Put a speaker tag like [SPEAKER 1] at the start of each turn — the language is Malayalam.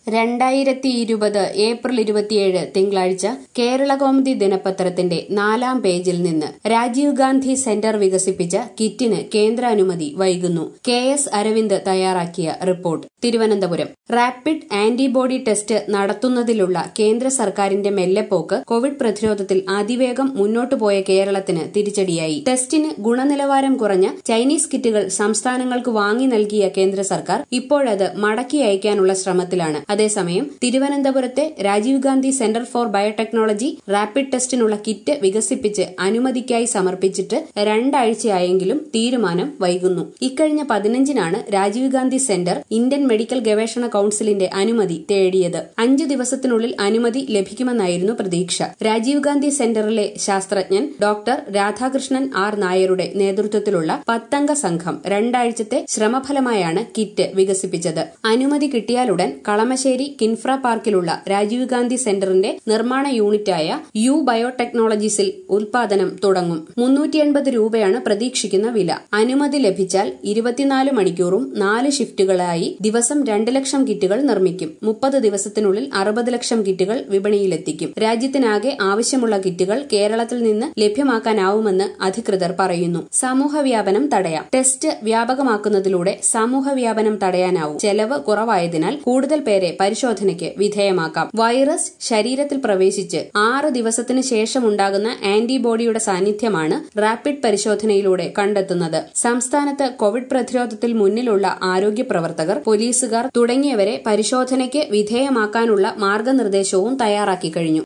[SPEAKER 1] രണ്ടായിരത്തി ഇരുപത് ഏപ്രിൽ ഇരുപത്തിയേഴ് തിങ്കളാഴ്ച കേരളകൗമുദി ദിനപത്രത്തിന്റെ നാലാം പേജിൽ നിന്ന് രാജീവ് ഗാന്ധി സെന്റർ വികസിപ്പിച്ച കിറ്റിന് കേന്ദ്ര അനുമതി വൈകുന്നു കെ എസ് അരവിന്ദ് തയ്യാറാക്കിയ report Thiruvananthapuram rapid antibody test നടത്തുന്നതിലുള്ള കേന്ദ്ര സർക്കാരിന്റെ മെല്ലെപ്പോക്ക് കോവിഡ് പ്രതിരോധത്തിൽ അതിവേഗം മുന്നോട്ടു പോയ കേരളത്തിന് തിരിച്ചടിയായി ടെസ്റ്റിന് ഗുണനിലവാരം കുറഞ്ഞ ചൈനീസ് കിറ്റുകൾ സംസ്ഥാനങ്ങൾക്ക് വാങ്ങി നൽകിയ കേന്ദ്ര സർക്കാർ ഇപ്പോഴത് മടക്കി അയക്കാനുള്ള ശ്രമത്തിലാണ് അതേസമയം തിരുവനന്തപുരത്തെ Rajiv Gandhi centre for biotechnology rapid ടെസ്റ്റിനുള്ള കിറ്റ് വികസിപ്പിച്ച് അനുമതിക്കായി സമർപ്പിച്ചിട്ട് രണ്ടാഴ്ചയായെങ്കിലും തീരുമാനം വൈകുന്നു ഇക്കഴിഞ്ഞ പതിനഞ്ചിനാണ് Rajiv Gandhi centre Indian medical ഗവേഷണ കൌൺസിലിന്റെ അനുമതി തേടിയത് അഞ്ചു ദിവസത്തിനുള്ളിൽ അനുമതി ലഭിക്കുമെന്നായിരുന്നു പ്രതീക്ഷ രാജീവ് ഗാന്ധി സെന്ററിലെ ശാസ്ത്രജ്ഞൻ ഡോക്ടർ രാധാകൃഷ്ണൻ ആർ നായരുടെ നേതൃത്വത്തിലുള്ള പത്തംഗ സംഘം രണ്ടാഴ്ചത്തെ ശ്രമഫലമായാണ് കിറ്റ് വികസിപ്പിച്ചത് അനുമതി കിട്ടിയാലുടൻ കളമശ്ശേരി കിൻഫ്ര പാർക്കിലുള്ള രാജീവ് ഗാന്ധി സെന്ററിന്റെ നിർമ്മാണ യൂണിറ്റായ യു ബയോടെക്നോളജീസിൽ ഉൽപാദനം തുടങ്ങും മുന്നൂറ്റി എൺപത് രൂപയാണ് പ്രതീക്ഷിക്കുന്ന വില അനുമതി ലഭിച്ചാൽ ഇരുപത്തിനാല് മണിക്കൂറും നാല് ഷിഫ്റ്റുകളായി ദിവസം രണ്ട് ലക്ഷം കിറ്റുകൾ നിർമ്മിക്കും മുപ്പത് ദിവസത്തിനുള്ളിൽ അറുപത് ലക്ഷം കിറ്റുകൾ വിപണിയിലെത്തിക്കും രാജ്യത്തിനാകെ ആവശ്യമുള്ള കിറ്റുകൾ കേരളത്തിൽ നിന്ന് ലഭ്യമാക്കാനാവുമെന്ന് അധികൃതർ പറയുന്നു സമൂഹ വ്യാപനം തടയാം ടെസ്റ്റ് വ്യാപകമാക്കുന്നതിലൂടെ സമൂഹ വ്യാപനം തടയാനാവും ചെലവ് കുറവായതിനാൽ കൂടുതൽ പേരെ പരിശോധനയ്ക്ക് വിധേയമാക്കാം വൈറസ് ശരീരത്തിൽ പ്രവേശിച്ച് ആറ് ദിവസത്തിന് ശേഷമുണ്ടാകുന്ന ആന്റിബോഡിയുടെ സാന്നിധ്യമാണ് റാപ്പിഡ് പരിശോധനയിലൂടെ കണ്ടെത്തുന്നത് സംസ്ഥാനത്ത് കോവിഡ് പ്രതിരോധത്തിൽ മുന്നിലുള്ള ആരോഗ്യ പ്രവർത്തകർ പോലീസുകാർ തുടങ്ങിയവരെ പരിശോധനയ്ക്ക് വിധേയമാക്കാനുള്ള മാർഗനിർദ്ദേശവും തയ്യാറാക്കി കഴിഞ്ഞു